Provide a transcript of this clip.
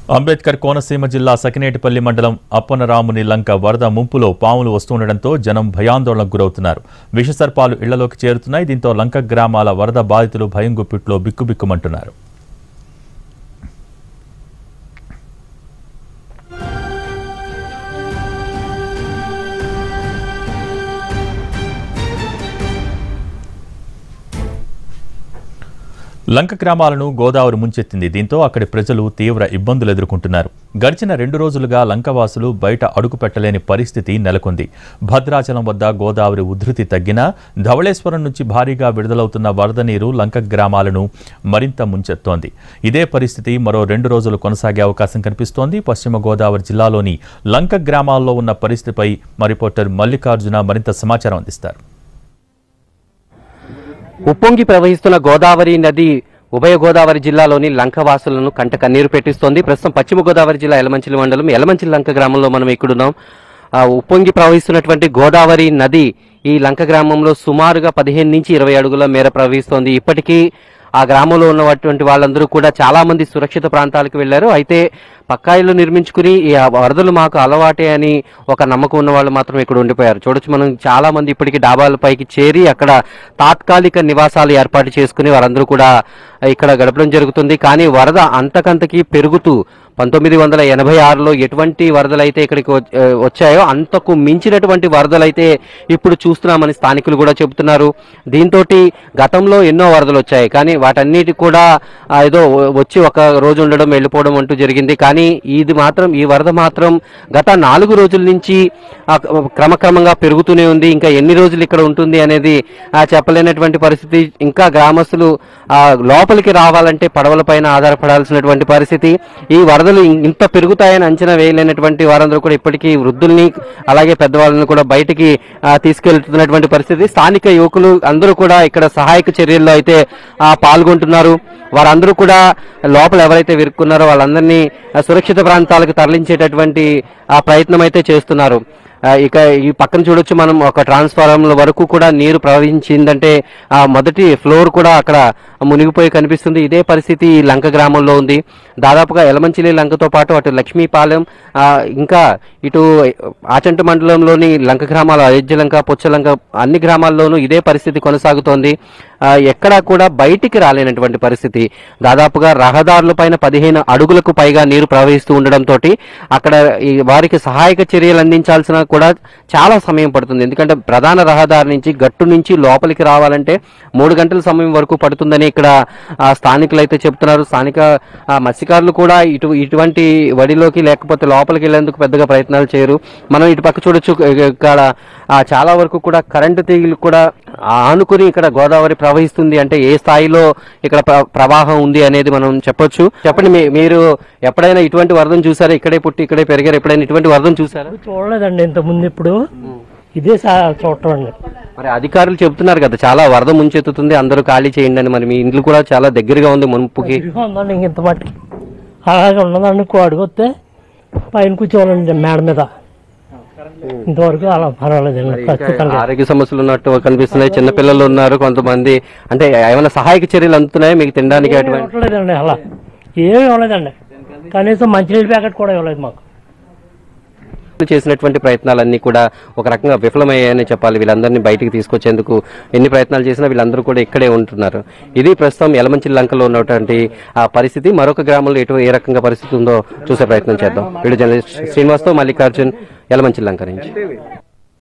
అంబేద్కర్ కోనసీమ జిల్లా సకినేటిపల్లి మండలం అప్పనరాముని లంక వరద ముంపులో పాములు వస్తుండటంతో జనం భయాందోళనకు గురవుతున్నారు విషసర్పాలు ఇళ్లలోకి చేరుతున్నాయి దీంతో లంక గ్రామాల వరద బాధితులు భయం గుప్పిట్లో బిక్కుబిక్కుమంటున్నారు లంక గ్రామాలను గోదావరి ముంచెత్తింది దీంతో అక్కడి ప్రజలు తీవ్ర ఇబ్బందులు ఎదుర్కొంటున్నారు గడిచిన రెండు రోజులుగా లంకవాసులు బయట అడుగు పెట్టలేని పరిస్థితి నెలకొంది భద్రాచలం వద్ద గోదావరి ఉధృతి తగ్గినా ధవళేశ్వరం నుంచి భారీగా విడుదలవుతున్న వరద నీరు లంక గ్రామాలను మరింత ముంచెత్తోంది ఇదే పరిస్థితి మరో రెండు రోజులు కొనసాగే అవకాశం కనిపిస్తోంది పశ్చిమ గోదావరి జిల్లాలోని లంక గ్రామాల్లో ఉన్న పరిస్థితిపై మా రిపోర్టర్ మల్లికార్జున మరింత సమాచారం అందిస్తారు ఉప్పొంగి ప్రవహిస్తున్న గోదావరి నది ఉభయ గోదావరి జిల్లాలోని లంకవాసులను కంట కన్నీరు పెట్టిస్తోంది ప్రస్తుతం పశ్చిమ గోదావరి జిల్లా ఎలమంచిలి మండలం ఎలమంచిలి లంక గ్రామంలో మనం ఇక్కడున్నాం ఆ ఉప్పొంగి ప్రవహిస్తున్నటువంటి గోదావరి నది ఈ లంక గ్రామంలో సుమారుగా పదిహేను నుంచి ఇరవై అడుగుల మేర ప్రవహిస్తోంది ఇప్పటికీ ఆ గ్రామంలో ఉన్నటువంటి వాళ్ళందరూ కూడా చాలా మంది సురక్షిత ప్రాంతాలకు వెళ్లారు అయితే పక్కా ఇల్లు నిర్మించుకుని ఈ వరదలు మాకు అలవాటే అని ఒక నమ్మకం ఉన్న వాళ్ళు మాత్రం ఇక్కడ ఉండిపోయారు చూడొచ్చు మనం చాలా మంది ఇప్పటికీ డాబాల పైకి చేరి అక్కడ తాత్కాలిక నివాసాలు ఏర్పాటు చేసుకుని వారందరూ కూడా ఇక్కడ గడపడం జరుగుతుంది కానీ వరద అంతకంతకి పెరుగుతూ పంతొమ్మిది వందల ఎనభై ఆరులో ఎటువంటి వరదలైతే ఇక్కడికి వ- ఆ, వచ్చాయో అంతకు మించినటువంటి వరదలైతే ఇప్పుడు చూస్తున్నామని స్థానికులు కూడా చెబుతున్నారు దీంతో గతంలో ఎన్నో వరదలు వచ్చాయి కానీ వాటన్నిటి కూడా ఆ, ఏదో వ- వచ్చి ఒక రోజు ఉండడం వెళ్ళిపోవడం అంటూ జరిగింది కానీ ఇది మాత్రం ఈ వరద మాత్రం గత నాలుగు రోజుల నుంచి ఆ, క్రమక్రమంగా పెరుగుతూనే ఉంది ఇంకా ఎన్ని రోజులు ఇక్కడ ఉంటుంది అనేది ఆ, చెప్పలేనటువంటి పరిస్థితి ఇంకా గ్రామస్తులు ఆ, లోపలికి రావాలంటే పడవల పైన ఆధారపడాల్సినటువంటి పరిస్థితి ఈ వరదలు ఇం- ఇంత పెరుగుతాయని అంచనా వేయలేనటువంటి వారందరూ కూడా ఇప్పటికీ వృద్ధుల్ని అలాగే పెద్దవాళ్ళని కూడా బయటికి ఆ, తీసుకెళ్తున్నటువంటి పరిస్థితి స్థానిక యువకులు అందరూ కూడా ఇక్కడ సహాయక చర్యల్లో అయితే ఆ, పాల్గొంటున్నారు వారందరూ కూడా లోపల ఎవరైతే విరుక్కున్నారో వాళ్ళందరినీ ఆ, సురక్షిత ప్రాంతాలకు తరలించేటటువంటి ఆ ప్రయత్నం అయితే చేస్తున్నారు ఆ, ఇక ఈ పక్కన చూడొచ్చు మనం ఒక ట్రాన్స్ఫార్మర్ల వరకు కూడా నీరు ప్రవహించిందంటే ఆ మొదటి ఫ్లోర్ కూడా అక్కడ మునిగిపోయి కనిపిస్తుంది ఇదే పరిస్థితి ఈ లంక గ్రామంలో ఉంది దాదాపుగా ఎలమంచిలి లంకతో పాటు అటు లక్ష్మీపాలెం ఆ, ఇంకా ఇటు ఆచంట మండలంలోని లంక గ్రామాల అయోధ్య లంక పుచ్చలంక అన్ని గ్రామాల్లోనూ ఇదే పరిస్థితి కొనసాగుతోంది ఆ, ఎక్కడా కూడా బయటికి రాలేనటువంటి పరిస్థితి దాదాపుగా రహదారుల పైన పదిహేను అడుగులకు పైగా నీరు ప్రవహిస్తూ ఉండడంతో అక్కడ ఈ వారికి సహాయక చర్యలు అందించాల్సిన కూడా చాలా సమయం పడుతుంది ఎందుకంటే ప్రధాన రహదారి నుంచి గట్టు నుంచి లోపలికి రావాలంటే మూడు గంటల సమయం వరకు పడుతుందని ఇక్కడ ఆ, స్థానికులు అయితే చెప్తున్నారు స్థానిక ఆ, మత్స్యకారులు కూడా ఇటు ఇటువంటి వడిలోకి లేకపోతే లోపలికి వెళ్లేందుకు పెద్దగా ప్రయత్నాలు చేయరు మనం ఇటు పక్క చూడొచ్చు ఇక్కడ ఆ, చాలా వరకు కూడా కరెంటు తీగలు కూడా ఆనుకుని ఇక్కడ గోదావరి ప్రవహిస్తుంది అంటే ఏ స్థాయిలో ఇక్కడ ప్ర- ప్రవాహం ఉంది అనేది మనం చెప్పొచ్చు చెప్పండి మీ- మీరు ఎప్పుడైనా ఇటువంటి వరదను చూసారా ఇక్కడే పుట్టి ఇక్కడే పెరిగారు ఎప్పుడైనా ఇటువంటి వరదను చూసారా చూడలేదండి ఇంత ముందు ఇప్పుడు ఇదే సా- చూడటం అండి మరి అధికారులు చెప్తున్నారు కదా చాలా వరద ముంచెత్తుతుంది అందరూ ఖాళీ చేయండి అని మరి మీ ఇండ్లు కూడా చాలా దగ్గరగా ఉంది మునుపుకి తిరిగి ఉందండి ఇంక ఇంత మట్టికి అలాగే ఉన్నదండి ఇంకో అడుగు వస్తే పైన కూర్చోవాలండి మేడ మీద ఇంతవరకు అలా పర్వాలేదండి ప్రస్తుతానికి ఆరోగ్య సమస్యలు ఉన్నట్టు కనిపిస్తున్నాయి చిన్నపిల్లలు ఉన్నారు కొంతమంది అంటే ఏమైనా సహాయక చర్యలు అందుతున్నాయి మీకు తినడానికి అటువంటి ఇవ్వట్లేదండి అలా ఏమి ఇవ్వలేదండి కనీసం మంచినీళ్ళ ప్యాకెట్ కూడా ఇవ్వలేదు మాకు చేసినటువంటి ప్రయత్నాలన్నీ కూడా ఒక రకంగా విఫలమయ్యాయని చెప్పాలి వీళ్ళందరినీ బయటికి తీసుకొచ్చేందుకు ఎన్ని ప్రయత్నాలు చేసినా వీళ్ళందరూ కూడా ఇక్కడే ఉంటున్నారు ఇది ప్రస్తుతం యలమంచి లంకలో ఉన్నటువంటి ఆ పరిస్థితి మరొక గ్రామంలో ఎటు ఏ రకంగా పరిస్థితి ఉందో చూసే ప్రయత్నం చేద్దాం వీడియో జర్నలిస్ట్ శ్రీనివాస్తో మల్లికార్జున్ యలమంచి లంక నుంచి